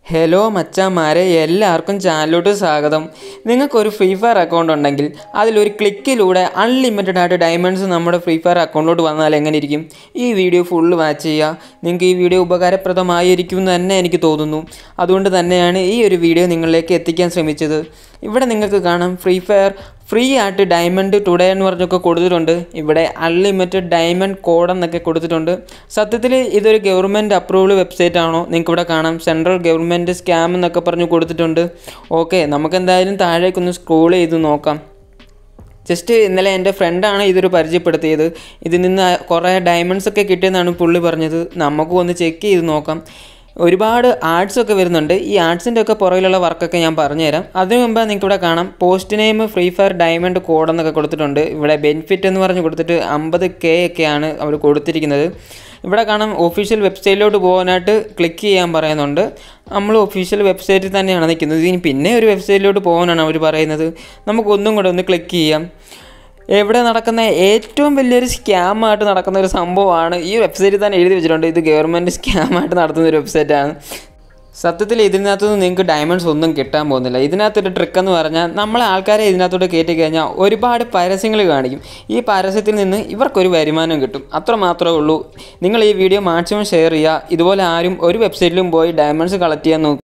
hello മച്ചാന്മാരെ എല്ലാവർക്കും ചാനലിലോട്ട് സ്വാഗതം നിങ്ങൾക്കൊരു ഫ്രീ ഫയർ അക്കൗണ്ട് ഉണ്ടെങ്കിൽ അതിലൊരു ക്ലിക്കിലൂടെ അൺലിമിറ്റഡ് ആയിട്ട് ഡയമണ്ട്സ് നമ്മുടെ ഫ്രീ ഫയർ അക്കൗണ്ടിലോട്ട് വന്നാൽ എങ്ങനെ ഇരിക്കും ഈ വീഡിയോ ഫുള്ള് വാച്ച് ചെയ്യുക നിങ്ങൾക്ക് ഈ വീഡിയോ ഉപകാരപ്രദമായിരിക്കും എന്ന് തന്നെ എനിക്ക് തോന്നുന്നു അതുകൊണ്ട് തന്നെയാണ് ഈ ഒരു വീഡിയോ നിങ്ങളിലേക്ക് എത്തിക്കാൻ ശ്രമിച്ചത് ഇവിടെ നിങ്ങൾക്ക് കാണാം ഫ്രീ ഫയർ ഫ്രീ ആയിട്ട് ഡയമണ്ട് ടുഡേ എന്ന് പറഞ്ഞൊക്കെ കൊടുത്തിട്ടുണ്ട് ഇവിടെ അൺലിമിറ്റഡ് ഡയമണ്ട് കോഡ് എന്നൊക്കെ കൊടുത്തിട്ടുണ്ട് സത്യത്തിൽ ഇതൊരു ഗവൺമെൻറ് അപ്രൂവ്ഡ് വെബ്സൈറ്റ് ആണോ നിങ്ങൾക്ക് ഇവിടെ കാണാം സെൻട്രൽ ഗവൺമെൻറ് സ്കാം എന്നൊക്കെ പറഞ്ഞ് കൊടുത്തിട്ടുണ്ട് ഓക്കെ നമുക്ക് എന്തായാലും താഴേക്കൊന്ന് സ്ക്രോൾ ചെയ്ത് നോക്കാം ജസ്റ്റ് ഇന്നലെ എൻ്റെ ഫ്രണ്ടാണ് ഇതൊരു പരിചയപ്പെടുത്തിയത് ഇതിൽ നിന്ന് കുറേ ഡയമണ്ട്സ് ഒക്കെ കിട്ടിയെന്നാണ് പുള്ളി പറഞ്ഞത് നമുക്കും ഒന്ന് ചെക്ക് ചെയ്ത് നോക്കാം ഒരുപാട് ആർട്സ് ഒക്കെ വരുന്നുണ്ട് ഈ ആർട്സിൻ്റെ ഒക്കെ പുറകിലുള്ള വർക്കൊക്കെ ഞാൻ പറഞ്ഞുതരാം അതിനു മുമ്പ് നിങ്ങൾക്ക് ഇവിടെ കാണാം post name free fire diamond code എന്നൊക്കെ കൊടുത്തിട്ടുണ്ട് ഇവിടെ ബെനിഫിറ്റ് എന്ന് പറഞ്ഞ് കൊടുത്തിട്ട് അമ്പത് കെ ഒക്കെയാണ് അവർ കൊടുത്തിരിക്കുന്നത് ഇവിടെ കാണാം ഒഫീഷ്യൽ വെബ്സൈറ്റിലോട്ട് പോകാനായിട്ട് ക്ലിക്ക് ചെയ്യാൻ പറയുന്നുണ്ട് നമ്മൾ ഒഫീഷ്യൽ വെബ്സൈറ്റിൽ തന്നെയാണ് നിൽക്കുന്നത് ഇനി പിന്നെ ഒരു വെബ്സൈറ്റിലോട്ട് പോകാനാണ് അവർ പറയുന്നത് നമുക്ക് ഒന്നും കൂടെ ഒന്ന് ക്ലിക്ക് ചെയ്യാം എവിടെ നടക്കുന്ന ഏറ്റവും വലിയൊരു സ്കാമായിട്ട് നടക്കുന്ന ഒരു സംഭവമാണ് ഈ വെബ്സൈറ്റിൽ തന്നെ എഴുതി വെച്ചിട്ടുണ്ട് ഇത് ഗവൺമെൻറ് സ്കാമായിട്ട് നടത്തുന്ന ഒരു വെബ്സൈറ്റാണ് സത്യത്തിൽ ഇതിനകത്തുനിന്ന് നിങ്ങൾക്ക് ഡയമണ്ട്സ് ഒന്നും കിട്ടാൻ പോകുന്നില്ല ഇതിനകത്തൊരു ട്രിക്ക് എന്ന് പറഞ്ഞാൽ നമ്മളെ ആൾക്കാരെ ഇതിനകത്തോട്ട് കയറ്റി കഴിഞ്ഞാൽ ഒരുപാട് പരസ്യങ്ങൾ കാണിക്കും ഈ പരസ്യത്തിൽ നിന്ന് ഇവർക്കൊരു വരുമാനം കിട്ടും അത്ര മാത്രമേ ഉള്ളൂ നിങ്ങൾ ഈ വീഡിയോ മാക്സിമം ഷെയർ ചെയ്യുക ഇതുപോലെ ആരും ഒരു വെബ്സൈറ്റിലും പോയി ഡയമണ്ട്സ് കളക്ട് ചെയ്യാൻ നോക്കുക